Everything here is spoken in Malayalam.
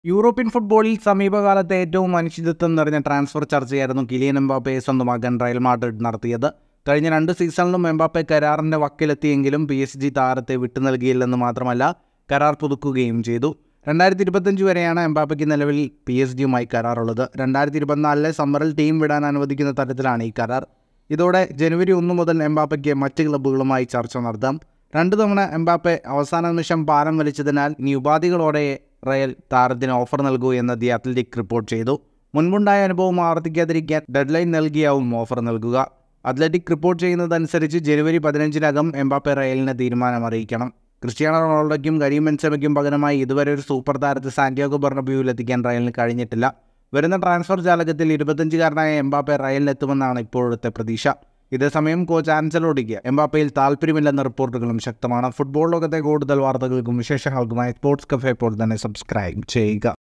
യൂറോപ്യൻ ഫുട്ബോളിൽ സമീപകാലത്തെ ഏറ്റവും അനിശ്ചിതത്വം നിറഞ്ഞ ട്രാൻസ്ഫർ ചർച്ചയായിരുന്നു കിലിയൻ എംബാപ്പയെ സ്വന്തമാക്കാൻ റയൽ മാഡ്രിഡ് നടത്തിയത് കഴിഞ്ഞ രണ്ട് സീസണിലും എംബാപ്പെ കരാറിൻ്റെ വക്കിലെത്തിയെങ്കിലും പി എസ് ജി താരത്തെ വിട്ടു നൽകിയില്ലെന്ന് മാത്രമല്ല കരാർ പുതുക്കുകയും ചെയ്തു രണ്ടായിരത്തി ഇരുപത്തഞ്ച് വരെയാണ് എംബാപ്പയ്ക്ക് നിലവിൽ പി എസ് ജിയുമായി കരാറുള്ളത് രണ്ടായിരത്തി ഇരുപത്തിനാലിലെ സമ്മറിൽ ടീം വിടാൻ അനുവദിക്കുന്ന തരത്തിലാണ് ഈ കരാർ ഇതോടെ ജനുവരി ഒന്ന് മുതൽ എംബാപ്പയ്ക്ക് മറ്റ് ക്ലബ്ബുകളുമായി ചർച്ച നടത്താം രണ്ടു തവണ എംബാപ്പെ അവസാന നിമിഷം പാരം വലിച്ചതിനാൽ ഇനി ഉപാധികളോടെ റയൽ താരത്തിന് ഓഫർ നൽകൂ എന്ന് ദി അത്ലറ്റിക് റിപ്പോർട്ട് ചെയ്തു മുൻപുണ്ടായ അനുഭവം ആവർത്തിക്കാതിരിക്കാൻ ഡെഡ്ലൈൻ നൽകിയാവും ഓഫർ നൽകുക അത്ലറ്റിക് റിപ്പോർട്ട് ചെയ്യുന്നതനുസരിച്ച് ജനുവരി പതിനഞ്ചിനകം എംബാപ്പെ റയലിന് തീരുമാനം അറിയിക്കണം ക്രിസ്ത്യാനോ റൊണാൾഡോയ്ക്കും കരീം ബെൻസമയ്ക്കും പകരമായി ഇതുവരെ ഒരു സൂപ്പർ താരത്തെ സാന്റിയാഗോ ബെർണബ്യൂവിൽ എത്തിക്കാൻ റയലിന് കഴിഞ്ഞിട്ടില്ല വരുന്ന ട്രാൻസ്ഫർ ജാലകത്തിൽ ഇരുപത്തഞ്ചുകാരനായ എംബാപ്പെ റയലിലെത്തുമെന്നാണ് ഇപ്പോഴത്തെ പ്രതീക്ഷ ഇതേസമയം കോച്ച് ആൻസലോഡിക്ക് എംബാപ്പയിൽ താല്പര്യമില്ലെന്ന റിപ്പോർട്ടുകളും ശക്തമാണ് ഫുട്ബോൾ ലോകത്തെ കൂടുതൽ വാർത്തകൾക്കും വിശേഷങ്ങൾക്കുമായി സ്പോർട്സ് കഫേ ഇപ്പോൾ തന്നെ സബ്സ്ക്രൈബ് ചെയ്യുക